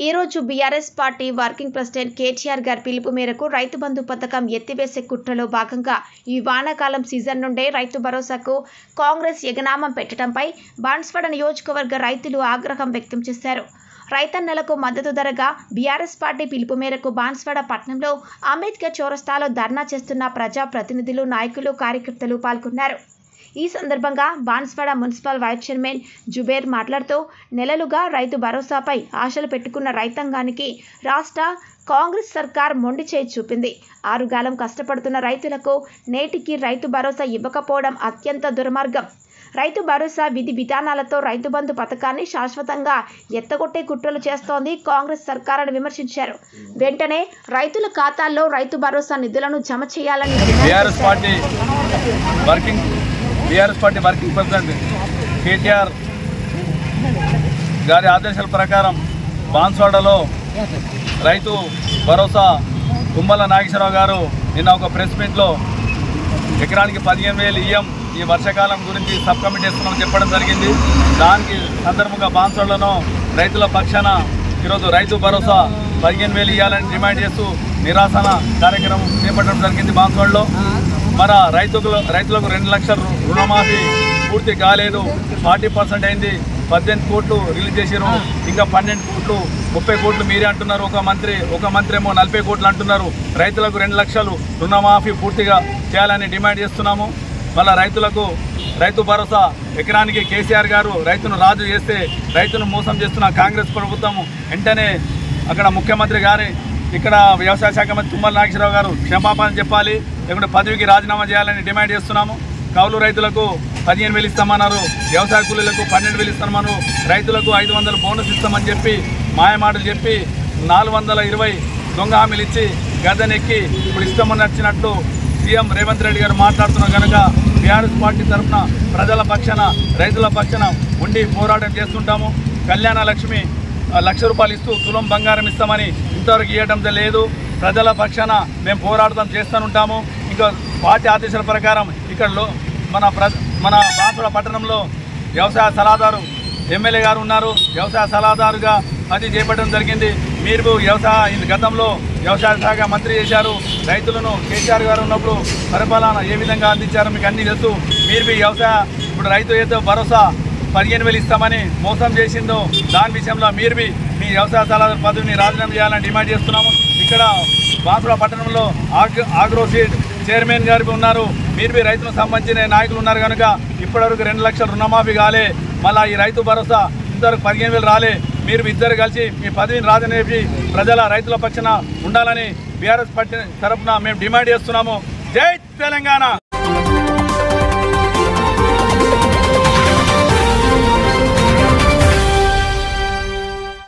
ఈ రోజు BRS party working president KTR గారి పిలుపు మేరకు రైతు బంధు పథకం ఎత్తివేసే కుట్రలో భాగంగా ఈ వానాకాలం సీజన్ నుండే రైతు భరోసాకు కాంగ్రెస్ ఎగనామం పెట్టడంపై బాన్స్వాడ నియోజకవర్గ రైతులు ఆగ్రహం వ్యక్తం చేశారు రైతన్నలకు మద్దతు ధరగా బీఆర్ఎస్ పార్టీ పిలుపు మేరకు బాన్స్వాడ పట్టణంలో అంబేద్కర్ చౌరస్తాలో ధర్నా చేస్తున్న ప్రజా ప్రతినిధులు నాయకులు కార్యకర్తలు పాల్గొన్నారు ఈ సందర్భంగా Banswada municipal vice chairman Zubair మాట్లాడుతూ నెలలుగా రైతు భరోసాపై ఆశలు పెట్టుకున్న రైతాంగానికి రాష్ట్ర కాంగ్రెస్ సర్కార్ మొండి చేయి చూపింది ఆరుగాలం కష్టపడుతున్న రైతులకు నేటికి రైతు భరోసా ఇవ్వకపోవడం అత్యంత దుర్మార్గం రైతు భరోసా విధి విధానాలతో రైతు బంధు పథకాన్ని శాశ్వతంగా ఎత్తగొట్టే కుట్రలు చేస్తోంది కాంగ్రెస్ సర్కారని విమర్శించారు వెంటనే రైతుల ఖాతాల్లో రైతు భరోసా నిధులను జమ చేయాలని డిమాండ్ బీఆర్ఎస్ చేశారు. Party working BRS party working president KTR గారి ఆదేశాల ప్రకారం బాన్స్వాడలో రైతు భరోసా తుమ్మల నాగేశ్వరరావు గారు నిన్న ఒక ప్రెస్ మీట్లో ఎకరానికి పదిహేను వేలు ఇయ్యం ఈ వర్షాకాలం గురించి సబ్ కమిటీ వేస్తున్నామని చెప్పడం జరిగింది దానికి సందర్భంగా బాన్సోళ్లను రైతుల పక్షాన ఈరోజు రైతు భరోసా పదిహేను వేలు ఇవ్వాలని డిమాండ్ చేస్తూ నిరాసన కార్యక్రమం చేపట్టడం జరిగింది బాన్సోళ్లో మన రైతులకు రైతులకు రెండు లక్షల రు- రుణమాఫీ పూర్తి కాలేదు ఫార్టీ పర్సెంట్ అయింది పద్దెనిమిది కోట్లు రిలీజ్ చేసారు ఇంకా పన్నెండు కోట్లు ముప్పై కోట్లు మీరే అంటున్నారు ఒక మంత్రి ఒక మంత్రి ఏమో నలభై కోట్లు అంటున్నారు రైతులకు రెండు లక్షలు రుణమాఫీ పూర్తిగా చేయాలని డిమాండ్ చేస్తున్నాము మళ్ళీ రైతులకు రైతు భరోసా ఎకరానికి కేసీఆర్ గారు రైతును రాజు చేస్తే రైతును మోసం చేస్తున్న కాంగ్రెస్ ప్రభుత్వం వెంటనే అక్కడ ముఖ్యమంత్రి గారి ఇక్కడ వ్యవసాయ శాఖ మంత్రి తుమ్మల నాగేశ్వరరావు గారు క్షమాపణ చెప్పాలి లేకుంటే పదవికి రాజీనామా చేయాలని డిమాండ్ చేస్తున్నాము కౌలు రైతులకు పదిహేను వేలు ఇస్తామన్నారు వ్యవసాయ కూలీలకు పన్నెండు వేలు ఇస్తామన్నారు రైతులకు ఐదు వందలు బోనస్ ఇస్తామని చెప్పి మాయమాటలు చెప్పి నాలుగు వందల ఇరవై దొంగ హామీలు ఇచ్చి గద్దెనెక్కి ఇప్పుడు ఇస్తామని నచ్చినట్టు సీఎం రేవంత్ రెడ్డి గారు మాట్లాడుతున్న కనుక బీఆర్ఎస్ పార్టీ తరఫున ప్రజల పక్షాన రైతుల పక్షాన ఉండి పోరాటం చేస్తుంటాము కళ్యాణ లక్ష్మి ఆ, లక్ష రూపాయలు ఇస్తూ తులం బంగారం ఇస్తామని ఇంతవరకు ఇవ్వడం లేదు ప్రజల పక్షాన మేము పోరాటం చేస్తూనుంటాము ఇంకా పార్టీ ఆదేశాల ప్రకారం ఇక్కడ లో- మన ప్ర మన బాన్సుడ పట్టణంలో వ్యవసాయ సలహాదారు ఎమ్మెల్యే గారు ఉన్నారు వ్యవసాయ సలహాదారుగా అది చేపట్టడం జరిగింది మీరు వ్యవసాయ ఈ గతంలో వ్యవసాయ శాఖ మంత్రి చేశారు రైతులను కేసీఆర్ గారు ఉన్నప్పుడు పరిపాలన ఏ విధంగా అందించారో మీకు అన్ని తెలుసు మీరు మీ వ్యవసాయ ఇప్పుడు రైతు ఏదో భరోసా పదిహేను వేలు ఇస్తామని మోసం చేసిందో దాని విషయంలో మీరు మీ మీ వ్యవసాయ సలహా పదవిని రాజీనామా చేయాలని డిమాండ్ చేస్తున్నాము ఇక్కడ బాన్సుడ పట్టణంలో ఆగ్ ఆగ్రో సీడ్ చైర్మన్ గారు ఉన్నారు మీరు మీ రైతులకు సంబంధించిన నాయకులు ఉన్నారు కనుక ఇప్పటివరకు రెండు లక్షల రుణమాఫీ కాలే మళ్ళీ ఈ రైతు భరోసా ఇంతవరకు పదిహేను వేలు రాలే మీరు మీ ఇద్దరు కలిసి మీ పదవిని రాజనేపి ప్రజల రైతుల పక్షాన ఉండాలని బీఆర్ఎస్ పార్టీ తరఫున మేము డిమాండ్ చేస్తున్నాము జై తెలంగాణ